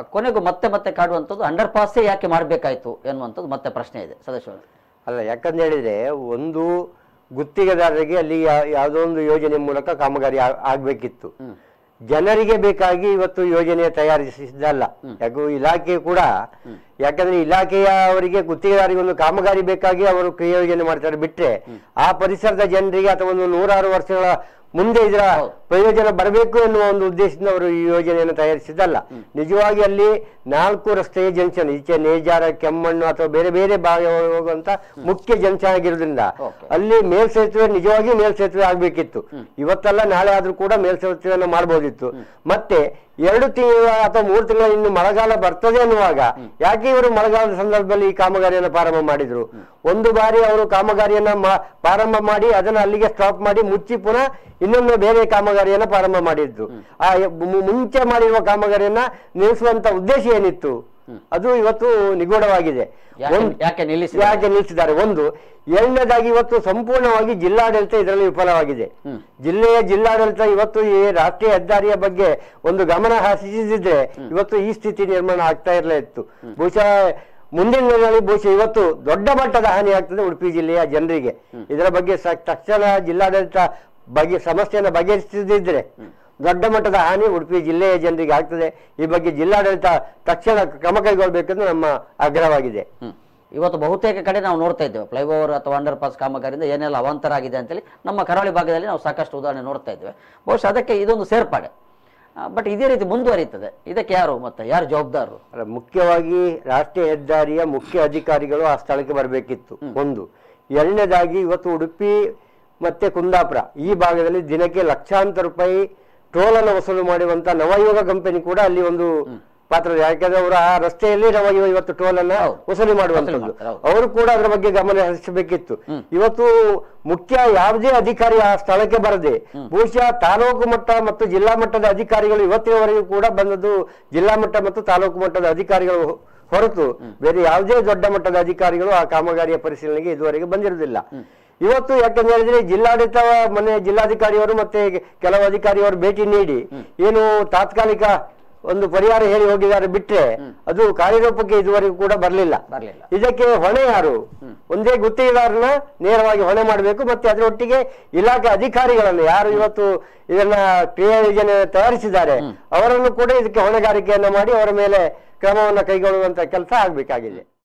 ಕೊನೆಗೂ ಮತ್ತೆ ಮತ್ತೆ ಕಾಡುವಂಥದ್ದು ಅಂಡರ್ ಪಾಸೇ ಯಾಕೆ ಮಾಡಬೇಕಾಯ್ತು ಎನ್ನುವಂಥದ್ದು ಮತ್ತೆ ಪ್ರಶ್ನೆ ಇದೆ ಸದಸ್ಯರು ಅಲ್ಲ ಯಾಕಂತ ಹೇಳಿದ್ರೆ ಒಂದು ಗುತ್ತಿಗೆದಾರರಿಗೆ ಅಲ್ಲಿ ಯಾ- ಯಾವುದೋ ಒಂದು ಯೋಜನೆ ಮೂಲಕ ಕಾಮಗಾರಿ ಆ- ಆಗ್ಬೇಕಿತ್ತು ಜನರಿಗೆ ಬೇಕಾಗಿ ಇವತ್ತು ಯೋಜನೆ ತಯಾರಿಸಿದ್ದಲ್ಲ ಯಾಕೋ ಇಲಾಖೆ ಕೂಡ ಯಾಕಂದ್ರೆ ಇಲಾಖೆಯ ಅವರಿಗೆ ಗುತ್ತಿಗೆದಾರಿಗೆ ಒಂದು ಕಾಮಗಾರಿ ಬೇಕಾಗಿ ಅವರು ಕ್ರಿಯಾ ಯೋಜನೆ ಮಾಡ್ತಾರೆ ಬಿಟ್ರೆ ಆ ಪರಿಸರದ ಜನರಿಗೆ ಅಥವಾ ಒಂದು ನೂರಾರು ವರ್ಷಗಳ ಮುಂದೆ ಇದರ ಪ್ರಯೋಜನ ಬರಬೇಕು ಎನ್ನುವ ಒಂದು ಉದ್ದೇಶದಿಂದ ಅವರು ಈ ಯೋಜನೆಯನ್ನು ತಯಾರಿಸಿದ್ದಲ್ಲ ನಿಜವಾಗಿ ಅಲ್ಲಿ ನಾಲ್ಕು ರಸ್ತೆಯ ಜಂಕ್ಷನ್ ಈಚೆ ನೇಜಾರ ಕೆಮ್ಮಣ್ಣು ಅಥವಾ ಬೇರೆ ಬೇರೆ ಭಾಗ ಹೋಗುವಂತ ಮುಖ್ಯ ಜಂಕ್ಷನ್ ಆಗಿರೋದ್ರಿಂದ Okay. ಅಲ್ಲಿ ಮೇಲ್ಸೇತುವೆ ನಿಜವಾಗಿ ಮೇಲ್ಸೇತುವೆ ಆಗ್ಬೇಕಿತ್ತು ಇವತ್ತಲ್ಲ ನಾಳೆ ಆದ್ರೂ ಕೂಡ ಮೇಲ್ಸೇತುವೆಯನ್ನು ಮಾಡಬಹುದಿತ್ತು ಮತ್ತೆ ಎರಡು ತಿಂಗಳ ಅಥವಾ ಮೂರು ತಿಂಗಳ ಇನ್ನು ಮಳೆಗಾಲ ಬರ್ತದೆ ಅನ್ನುವಾಗ ಯಾಕೆ ಇವರು ಮಳೆಗಾಲದ ಸಂದರ್ಭದಲ್ಲಿ ಈ ಕಾಮಗಾರಿಯನ್ನು ಪ್ರಾರಂಭ ಮಾಡಿದ್ರು ಒಂದು ಬಾರಿ ಅವರು ಕಾಮಗಾರಿಯನ್ನ ಮಾ- ಪ್ರಾರಂಭ ಮಾಡಿ ಅದನ್ನ ಅಲ್ಲಿಗೆ ಸ್ಟಾಪ್ ಮಾಡಿ ಮುಚ್ಚಿ ಪುನಃ ಇನ್ನೊಮ್ಮೆ ಬೇರೆ ಕಾಮಗಾರಿಯನ್ನ ಪ್ರಾರಂಭ ಮಾಡಿದ್ದು ಆ ಮು- ಮುಂಚೆ ಮಾಡಿರುವ ಕಾಮಗಾರಿಯನ್ನ ನಿಲ್ಲಿಸುವಂತ ಉದ್ದೇಶ ಏನಿತ್ತು ಅದು ಇವತ್ತು ನಿಗೂಢವಾಗಿದೆ ಯಾಕೆ- ಒಂದ್- ಯಾಕೆ ನಿಲ್ಲಿಸಿ ಯಾಕೆ ನಿಲ್ಲಿಸಿದ್ದಾರೆ ಒಂದು ಎರಡನೇದಾಗಿ ಇವತ್ತು ಸಂಪೂರ್ಣವಾಗಿ ಜಿಲ್ಲಾಡಳಿತ ಇದರಲ್ಲಿ ವಿಫಲವಾಗಿದೆ ಜಿಲ್ಲೆಯ ಜಿಲ್ಲಾಡಳಿತ ಇವತ್ತು ಈ ರಾಷ್ಟ್ರೀಯ ಹೆದ್ದಾರಿಯ ಬಗ್ಗೆ ಒಂದು ಗಮನ ಹರಿಸಿದ್ರೆ ಇವತ್ತು ಈ ಸ್ಥಿತಿ ನಿರ್ಮಾಣ ಆಗ್ತಾ ಇರಲೇ ಇತ್ತು ಬಹುಶಃ ಮುಂದಿನ ದಿನಗಳಲ್ಲಿ ಬಹುಶಃ ಇವತ್ತು ದೊಡ್ಡ ಮಟ್ಟದ ಹಾನಿ ಆಗ್ತದೆ ಉಡುಪಿ ಜಿಲ್ಲೆಯ ಜನರಿಗೆ ಇದರ ಬಗ್ಗೆ ಸ- ತಕ್ಷಣ ಜಿಲ್ಲಾಡಳಿತ ಬಗ್ಗೆ ಸಮಸ್ಯೆಯನ್ನು ಬಗೆಹರಿಸದಿದ್ರೆ ದೊಡ್ಡ ಮಟ್ಟದ ಹಾನಿ ಉಡುಪಿ ಜಿಲ್ಲೆಯ ಜನರಿಗೆ ಆಗ್ತದೆ ಈ ಬಗ್ಗೆ ಜಿಲ್ಲಾಡಳಿತ ತಕ್ಷಣ ಕ್ರಮ ಕೈಗೊಳ್ಳಬೇಕೆಂದು ನಮ್ಮ ಆಗ್ರಹವಾಗಿದೆ ಹ್ಮ್. ಇವತ್ತು ಬಹುತೇಕ ಕಡೆ ನಾವು ನೋಡ್ತಾ ಇದ್ದೇವೆ ಫ್ಲೈಓವರ್ ಅಥವಾ ಅಂಡರ್ ಪಾಸ್ ಕಾಮಗಾರಿಯಿಂದ ಏನೆಲ್ಲ ಅವಾಂತರ ಆಗಿದೆ ಅಂತೇಳಿ ನಮ್ಮ ಕರಾವಳಿ ಭಾಗದಲ್ಲಿ ನಾವು ಸಾಕಷ್ಟು ಉದಾಹರಣೆ ನೋಡ್ತಾ ಇದ್ದೇವೆ ಬಹುಶಃ ಅದಕ್ಕೆ ಇದೊಂದು ಸೇರ್ಪಾಡೆ ಬಟ್ ಇದೇ ರೀತಿ ಮುಂದುವರಿಯುತ್ತದೆ ಇದಕ್ಕೆ ಯಾರು ಮತ್ತೆ ಯಾರು ಜವಾಬ್ದಾರರು ಅಲ್ಲ, ಮುಖ್ಯವಾಗಿ ರಾಷ್ಟ್ರೀಯ ಹೆದ್ದಾರಿಯ ಮುಖ್ಯ ಅಧಿಕಾರಿಗಳು ಆ ಸ್ಥಳಕ್ಕೆ ಬರಬೇಕಿತ್ತು ಒಂದು ಎರಡನೇದಾಗಿ ಇವತ್ತು ಉಡುಪಿ ಮತ್ತೆ ಕುಂದಾಪುರ ಈ ಭಾಗದಲ್ಲಿ ದಿನಕ್ಕೆ ಲಕ್ಷಾಂತರ ರೂಪಾಯಿ ಟೋಲ್ ಅನ್ನು ವಸೂಲು ಮಾಡುವಂತ ನವಯುಗ ಕಂಪನಿ ಕೂಡ ಅಲ್ಲಿ ಒಂದು ಪಾತ್ರ ಇದೆ. ಯಾಕಂದ್ರೆ ಅವರು ಆ ರಸ್ತೆಯಲ್ಲಿ ನವಯುಗ ಇವತ್ತು ಟೋಲ್ ಅನ್ನ ಹೌದು. ವಸೂಲಿ ಮಾಡುವಂತದ್ದು ಮಾಡ್ತಾರೆ, ಹೌದು. ಅವರು ಕೂಡ ಅದರ ಬಗ್ಗೆ ಗಮನ ಹರಿಸಬೇಕಿತ್ತು ಇವತ್ತು ಮುಖ್ಯ ಯಾವುದೇ ಅಧಿಕಾರಿ ಆ ಸ್ಥಳಕ್ಕೆ ಬರದೆ ಬಹುಶಃ ತಾಲೂಕು ಮಟ್ಟ ಮತ್ತು ಜಿಲ್ಲಾ ಮಟ್ಟದ ಅಧಿಕಾರಿಗಳು ಇವತ್ತಿನವರೆಗೂ ಕೂಡ ಬಂದದ್ದು ಜಿಲ್ಲಾ ಮಟ್ಟ ಮತ್ತು ತಾಲೂಕು ಮಟ್ಟದ ಅಧಿಕಾರಿಗಳು ಹೊ- ಹೊರತು ಬೇರೆ ಯಾವುದೇ ದೊಡ್ಡ ಮಟ್ಟದ ಅಧಿಕಾರಿಗಳು ಆ ಕಾಮಗಾರಿಯ ಪರಿಶೀಲನೆಗೆ ಇದುವರೆಗೆ ಬಂದಿರುವುದಿಲ್ಲ ಇವತ್ತು ಯಾಕಂದ್ರೆ ಹೇಳಿದ್ರೆ ಜಿಲ್ಲಾಡಳಿತ ಮೊನ್ನೆ ಜಿಲ್ಲಾಧಿಕಾರಿಯವರು ಮತ್ತೆ ಕೆಲವು ಅಧಿಕಾರಿಯವರು ಭೇಟಿ ನೀಡಿ ಏನು ತಾತ್ಕಾಲಿಕ ಒಂದು ಪರಿಹಾರ ಹೇಳಿ ಹೋಗಿದ್ದಾರೆ ಬಿಟ್ರೆ ಅದು ಕಾರ್ಯರೂಪಕ್ಕೆ ಇದುವರೆಗೂ ಕೂಡ ಬರಲಿಲ್ಲ ಬರ್ಲಿಲ್ಲ. ಇದಕ್ಕೆ ಹೊಣೆ ಯಾರು ಒಂದೇ ಗುತ್ತಿಗೆದಾರನ ನೇರವಾಗಿ ಹೊಣೆ ಮಾಡಬೇಕು ಮತ್ತೆ ಅದರೊಟ್ಟಿಗೆ ಇಲಾಖೆ ಅಧಿಕಾರಿಗಳನ್ನು ಯಾರು ಇವತ್ತು ಇದನ್ನ ಕ್ರಿಯಾ ಯೋಜನೆ ತಯಾರಿಸಿದ್ದಾರೆ ಅವರನ್ನು ಕೂಡ ಇದಕ್ಕೆ ಹೊಣೆಗಾರಿಕೆಯನ್ನ ಮಾಡಿ ಅವರ ಮೇಲೆ ಕ್ರಮವನ್ನು ಕೈಗೊಳ್ಳುವಂತ ಕೆಲಸ ಆಗ್ಬೇಕಾಗಿದೆ